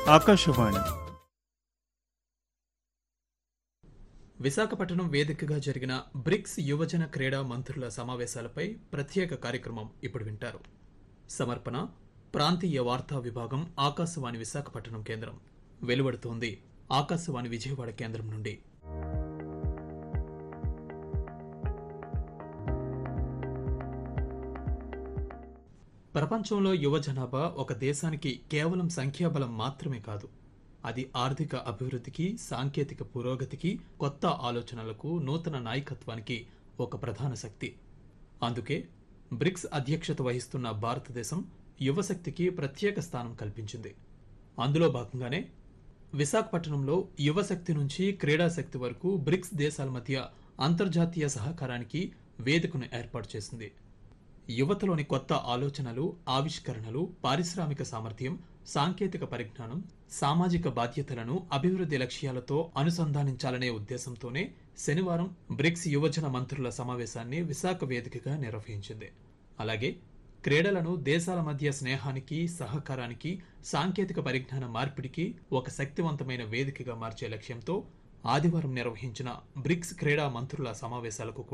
ఆకాశవాణి విశాఖపట్నం వేదికగా జరిగిన బ్రిక్స్ యువజన క్రీడా మంత్రుల సమావేశాలపై ప్రత్యేక కార్యక్రమం ఇప్పుడు వింటారు సమర్పణ ప్రాంతీయ వార్తా విభాగం ఆకాశవాణి విశాఖపట్నం కేంద్రం వెలువడుతోంది ఆకాశవాణి విజయవాడ కేంద్రం నుండి ప్రపంచంలో యువ జనాభా ఒక దేశానికి కేవలం సంఖ్యాబలం మాత్రమే కాదు అది ఆర్థిక అభివృద్ధికి సాంకేతిక పురోగతికి కొత్త ఆలోచనలకు నూతన నాయకత్వానికి ఒక ప్రధాన శక్తి అందుకే బ్రిక్స్ అధ్యక్షత వహిస్తున్న భారతదేశం యువశక్తికి ప్రత్యేక స్థానం కల్పించింది అందులో భాగంగానే విశాఖపట్నంలో యువశక్తి నుంచి క్రీడాశక్తి వరకు బ్రిక్స్ దేశాల మధ్య అంతర్జాతీయ సహకారానికి వేదికను ఏర్పాటు చేసింది యువతలోని కొత్త ఆలోచనలు ఆవిష్కరణలు పారిశ్రామిక సామర్థ్యం సాంకేతిక పరిజ్ఞానం సామాజిక బాధ్యతలను అభివృద్ధి లక్ష్యాలతో అనుసంధానించాలనే ఉద్దేశంతోనే శనివారం బ్రిక్స్ యువజన మంత్రుల సమావేశాన్ని విశాఖ వేదికగా నిర్వహించింది అలాగే క్రీడలను దేశాల మధ్య స్నేహానికి సహకారానికి సాంకేతిక పరిజ్ఞాన మార్పిడికి ఒక శక్తివంతమైన వేదికగా మార్చే లక్ష్యంతో ఆదివారం నిర్వహించిన బ్రిక్స్ క్రీడా మంత్రుల సమావేశాలకు